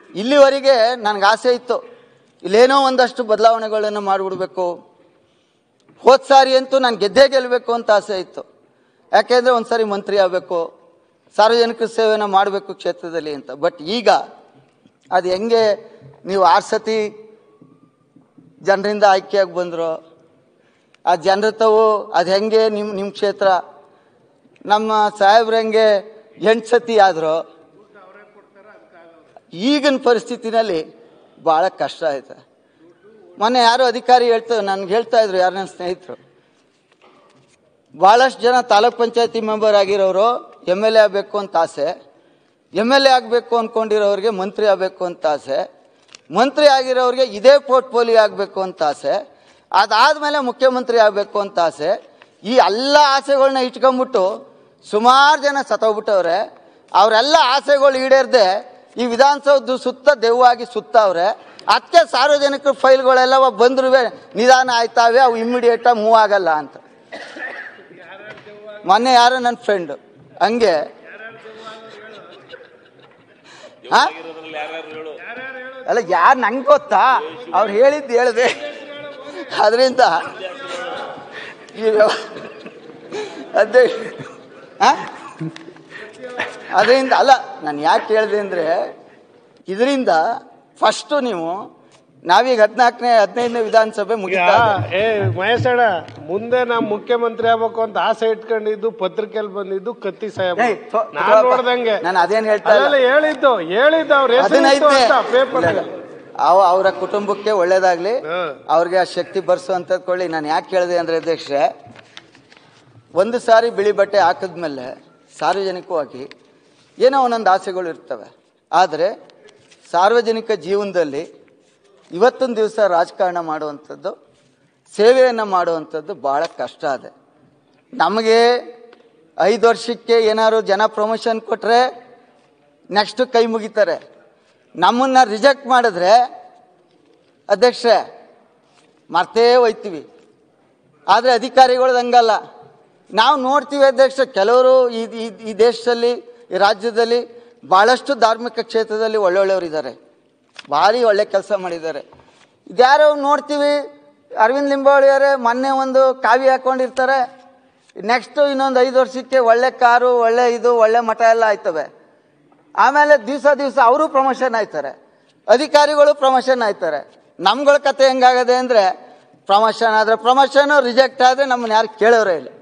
ಇಲ್ಲಿವರೆಗೆ ನನಗೆ ಆಸೆ ಇತ್ತು ಇಲ್ಲೇನೋ ಒಂದಷ್ಟು ಬದಲಾವಣೆಗಳನ್ನು ಮಾಡಿಬಿಡ್ಬೇಕು ಹೋದ ಸಾರಿ ಅಂತೂ ನಾನು ಗೆದ್ದೇ ಗೆಲ್ಲಬೇಕು ಅಂತ ಆಸೆ ಇತ್ತು ಯಾಕೆಂದರೆ ಒಂದು ಸಾರಿ ಮಂತ್ರಿ ಆಗಬೇಕು ಸಾರ್ವಜನಿಕ ಸೇವೆನ ಮಾಡಬೇಕು ಕ್ಷೇತ್ರದಲ್ಲಿ ಅಂತ ಬಟ್ ಈಗ ಅದು ಹೆಂಗೆ ನೀವು ಆರು ಸತಿ ಜನರಿಂದ ಆಯ್ಕೆಯಾಗಿ ಬಂದರು ಆ ಜನರ ತಾವು ಅದು ಹೆಂಗೆ ನಿಮ್ಮ ನಿಮ್ಮ ಕ್ಷೇತ್ರ ನಮ್ಮ ಸಾಹೇಬ್ರು ಹೆಂಗೆ ಎಂಟು ಸತಿ ಆದರು ಈಗಿನ ಪರಿಸ್ಥಿತಿನಲ್ಲಿ ಭಾಳ ಕಷ್ಟ ಆಯ್ತು ಮೊನ್ನೆ ಯಾರೋ ಅಧಿಕಾರಿ ಹೇಳ್ತಾ ನನ್ಗೆ ಹೇಳ್ತಾ ಇದ್ರು ಯಾರು ನನ್ನ ಸ್ನೇಹಿತರು ಭಾಳಷ್ಟು ಜನ ತಾಲೂಕ್ ಪಂಚಾಯತಿ ಮೆಂಬರ್ ಆಗಿರೋರು ಎಮ್ ಎಲ್ ಎ ಆಗಬೇಕು ಅಂತ ಆಸೆ ಎಮ್ ಎಲ್ ಎ ಆಗಬೇಕು ಅಂದ್ಕೊಂಡಿರೋರಿಗೆ ಮಂತ್ರಿ ಆಗಬೇಕು ಅಂತ ಆಸೆ ಮಂತ್ರಿ ಆಗಿರೋರಿಗೆ ಇದೇ ಪೋರ್ಟ್ಫೋಲಿಯೋ ಆಗಬೇಕು ಅಂತ ಆಸೆ ಅದಾದಮೇಲೆ ಮುಖ್ಯಮಂತ್ರಿ ಆಗಬೇಕು ಅಂತ ಆಸೆ ಈ ಎಲ್ಲ ಆಸೆಗಳನ್ನ ಇಟ್ಕೊಂಬಿಟ್ಟು ಸುಮಾರು ಜನ ಸತ್ತೋಗ್ಬಿಟ್ಟವ್ರೆ ಅವರೆಲ್ಲ ಆಸೆಗಳು ಈಡೇರದೆ ಈ ವಿಧಾನಸೌಧ ಸುತ್ತ ದೆವ್ವಾಗಿ ಸುತ್ತವ್ರೆ ಅದಕ್ಕೆ ಸಾರ್ವಜನಿಕರ ಫೈಲ್ಗಳೆಲ್ಲ ಬಂದ್ರು ನಿಧಾನ ಆಯ್ತಾವೆ ಅವು ಇಮ್ಮಿಡಿಯೇಟಾಗಿ ಮೂವ್ ಆಗಲ್ಲ ಅಂತ ಮೊನ್ನೆ ಯಾರೋ ನನ್ನ ಫ್ರೆಂಡ್ ಹಂಗೆ ಹಾ? ಅಲ್ಲ ಯಾರು ನಂಗೆ ಗೊತ್ತಾ ಅವ್ರು ಹೇಳಿದ್ದು ಹೇಳಿದೆ ಅದರಿಂದ ಅದೇ ಅದರಿಂದ ಅಲ್ಲ ನಾನು ಯಾಕೆ ಹೇಳಿದೆ ಅಂದರೆ ಇದರಿಂದ ಫಸ್ಟು ನೀವು ನಾವೀಗ ಹದಿನಾಲ್ಕನೇ ಹದಿನೈದನೇ ವಿಧಾನಸಭೆ ಈಗ ಮುಗಿತಾ ಇದೆ. ಏ ಮಹೇಶಣ್ಣ ಮುಂದೆ ನಾ ಮುಖ್ಯಮಂತ್ರಿ ಆಗ್ಬೇಕು ಅಂತ ಆಸೆ ಇಟ್ಕೊಂಡಿದ್ದು ಪತ್ರಿಕೆಯಲ್ಲಿ ಬಂದಿದ್ದು ಕತ್ತಿ ಸಾಹೇಬ್ ಏಯ್, ಥೋ- ನಾನ್ ಥೋಪ್ಪ. ನೋಡ್ದಂಗೆ ನಾನು ಅದೇನ್ ಹೇಳ್ತಾ ಇಲ್ಲ. ಅಲ್ಲೆಲ್ಲ ಹೇಳಿದ್ದು ಹೇಳಿದ್ದು ಅವ್ರ ಹದಿನೈದನೇ ಪೇಪರ್ ಅವ ಅವರ ಕುಟುಂಬಕ್ಕೆ ಒಳ್ಳೇದಾಗ್ಲಿ ಹ್ಮ್. ಅವ್ರಿಗೆ ಆ ಶಕ್ತಿ ಬರ್ಸುವಂಥದ್ದು ಕೊಳ್ಳಿ ನಾನು ಯಾಕೆ ಕೇಳಿದೆ ಅಂದ್ರೆ ಅಧ್ಯಕ್ಷೆ ಒಂದು ಸಾರಿ ಬಿಳಿ ಬಟ್ಟೆ ಹಾಕಿದ್ಮೇಲೆ ಸಾರ್ವಜನಿಕವಾಗಿ ಏನೋ ಒಂದೊಂದು ಆಸೆಗಳು ಇರ್ತವೆ ಆದರೆ ಸಾರ್ವಜನಿಕ ಜೀವನದಲ್ಲಿ ಇವತ್ತೊಂದು ದಿವಸ ರಾಜಕಾರಣ ಮಾಡುವಂಥದ್ದು ಸೇವೆಯನ್ನು ಮಾಡುವಂಥದ್ದು ಭಾಳ ಕಷ್ಟ ಇದೆ ನಮಗೆ ಐದು ವರ್ಷಕ್ಕೆ ಏನಾದ್ರು ಜನ ಪ್ರಮೋಷನ್ ಕೊಟ್ಟರೆ ನೆಕ್ಸ್ಟ್ ಕೈ ಮುಗಿತಾರೆ ನಮ್ಮನ್ನ ರಿಜೆಕ್ಟ್ ಮಾಡಿದ್ರೆ ಅಧ್ಯಕ್ಷೆ ಮರ್ತೇ ಹೋಯ್ತೀವಿ ಆದರೆ ಅಧಿಕಾರಿಗಳದ್ದು ಹಂಗಲ್ಲ ನಾವು ನೋಡ್ತೀವಿ ಅಧ್ಯಕ್ಷ ಕೆಲವರು ಈ ಈ- ಈ ದೇಶದಲ್ಲಿ ಈ ರಾಜ್ಯದಲ್ಲಿ ಭಾಳಷ್ಟು ಧಾರ್ಮಿಕ ಕ್ಷೇತ್ರದಲ್ಲಿ ಒಳ್ಳೊಳ್ಳೆಯವರು ಇದ್ದಾರೆ ಭಾರಿ ಒಳ್ಳೆ ಕೆಲಸ ಮಾಡಿದ್ದಾರೆ ಇದ್ಯಾರೋ ನೋಡ್ತೀವಿ ಅರವಿಂದ್ ಲಿಂಬಾವಳಿಯವರೇ ಮೊನ್ನೆ ಒಂದು ಕಾವಿ ಹಾಕೊಂಡಿರ್ತಾರೆ ನೆಕ್ಸ್ಟು ಇನ್ನೊಂದು ಐದು ವರ್ಷಕ್ಕೆ ಒಳ್ಳೆ ಕಾರು ಒಳ್ಳೆ ಇದು ಒಳ್ಳೆ ಮಠ ಎಲ್ಲ ಆಯ್ತವೆ ಆಮೇಲೆ ದಿವಸ ದಿವಸ ಅವರು ಪ್ರಮೋಷನ್ ಆಯ್ತಾರೆ ಅಧಿಕಾರಿಗಳು ಪ್ರಮೋಷನ್ ಆಯ್ತಾರೆ ನಮ್ಗಳ ಕತೆ ಹೆಂಗಾಗದೆ ಅಂದರೆ ಪ್ರಮೋಷನ್ ಆದರೆ ಪ್ರಮೋಷನು ರಿಜೆಕ್ಟ್ ಆದರೆ ನಮ್ಮನ್ನ ಯಾರು ಕೇಳೋರೇ ಇಲ್ಲ